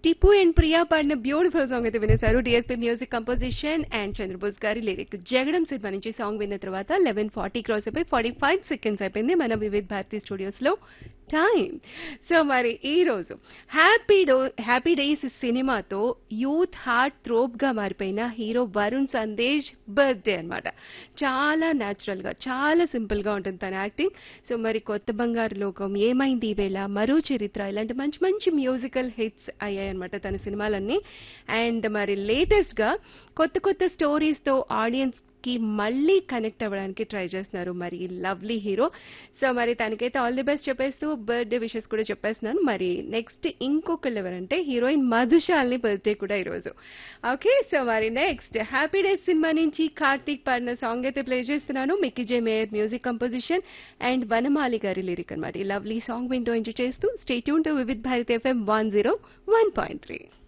టిపు and Priya పాడిన beautiful song అయితే వినేశారు DSP music composition and Chandrabose గారి లిరిక్ జగడం సినిమా నుంచి సాంగ్ విన్న తర్వాత లెవెన్ ఫార్టీ క్రాస్ అయిపోయి ఫార్టీ ఫైవ్ సెకండ్స్ అయిపోయింది మన వివిధ్ భారతి స్టూడియోస్ లో టైం సో మరి ఈ రోజు హ్యాపీ డో హ్యాపీ డేస్ సినిమాతో యూత్ హార్ట్ త్రోప్ గా మారిపోయిన హీరో వరుణ్ సందేశ్ బర్త్డే అన్నమాట చాలా న్యాచురల్ గా చాలా సింపుల్ గా ఉంటుంది తన యాక్టింగ్ సో మరి కొత్త బంగారు లోకం ఏమైంది ఈ వేళ మరో చరిత్ర ఇలాంటి మంచి మంచి మ్యూజికల్ హిట్స్ అయ్యాయన్నమాట తన సినిమాలన్నీ అండ్ మరి లేటెస్ట్ గా కొత్త కొత్త స్టోరీస్ తో ఆడియన్స్ కి మళ్ళీ కనెక్ట్ అవ్వడానికి ట్రై చేస్తున్నారు మరి లవ్లీ హీరో సో మరి తనకైతే ఆల్ ది బెస్ట్ చెప్పేస్తూ బర్త్డే విషెస్ కూడా చెప్పేస్తున్నాను మరి నెక్స్ట్ ఇంకొకళ్ళు ఎవరంటే హీరోయిన్ మధుశాలిని బర్త్డే కూడా ఈరోజు ఓకే సో మరి నెక్స్ట్ హ్యాపీ డేస్ సినిమా నుంచి కార్తీక్ పాడిన సాంగ్ అయితే ప్లే చేస్తున్నాను Mickey J Meyer music composition and Vanamali గారి లిరిక్ అనమాట ఈ లవ్లీ సాంగ్ వింటూ ఎంజాయ్ చేస్తూ stay tune to Vividh Bharat FM one zero one point three